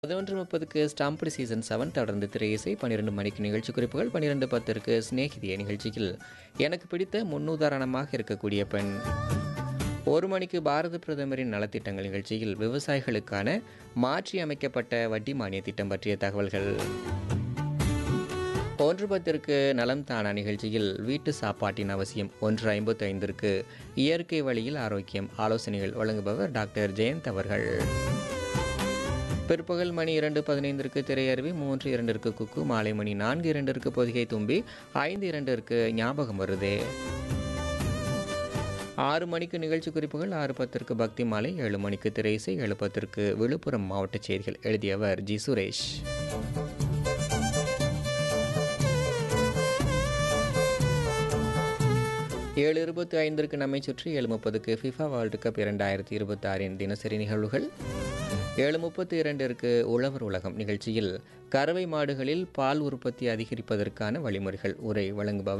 பதினொன்று முப்பதுக்கு ஸ்டாம்படி season seven தொடர்ந்து திரை இசை பன்னிரெண்டு மணிக்கு நிகழ்ச்சி குறிப்புகள் பன்னிரெண்டு பத்திற்கு சிநேகிதிய நிகழ்ச்சியில் எனக்கு பிடித்த முன்னுதாரணமாக இருக்கக்கூடிய பெண் ஒரு மணிக்கு பாரத பிரதமரின் நலத்திட்டங்கள் நிகழ்ச்சியில் விவசாயிகளுக்கான மாற்றி அமைக்கப்பட்ட வட்டி மானிய திட்டம் பற்றிய தகவல்கள் ஒன்று பத்திற்கு நலம் தானா நிகழ்ச்சியில் வீட்டு சாப்பாட்டின் அவசியம் ஒன்று ஐம்பத்து ஐந்திற்கு இயற்கை வழியில் ஆரோக்கியம் ஆலோசனைகள் வழங்குபவர் டாக்டர் ஜெயந்த் அவர்கள் பிற்பகல் மணி இரண்டு பதினைந்திற்கு திரையருவி மூன்று இரண்டிற்கு குக்கு மாலை மணி நான்கு இரண்டிற்கு பொதிகை தும்பி ஐந்து இரண்டிற்கு ஞாபகம் வருதே ஆறு மணிக்கு நிகழ்ச்சி குறிப்புகள் ஆறு பத்திற்கு பக்தி மாலை ஏழு மணிக்கு திரை இசை ஏழு பத்திற்கு விழுப்புரம் மாவட்ட செய்திகள் எழுதியவர் ஜி சுரேஷ் ஏழு இருபத்தி ஐந்திற்கு நம்மை சுற்றி ஏழு முப்பதுக்கு ஃபிஃபா வேர்ல்டு கப் இரண்டாயிரத்தி இருபத்தி ஆறின் தினசரி நிகழ்வுகள் ஏழு முப்பத்தி இரண்டிற்கு உழவர் உலகம் நிகழ்ச்சியில் கறவை மாடுகளில் பால் உற்பத்தி அதிகரிப்பதற்கான வழிமுறைகள் உரை வழங்குபவர்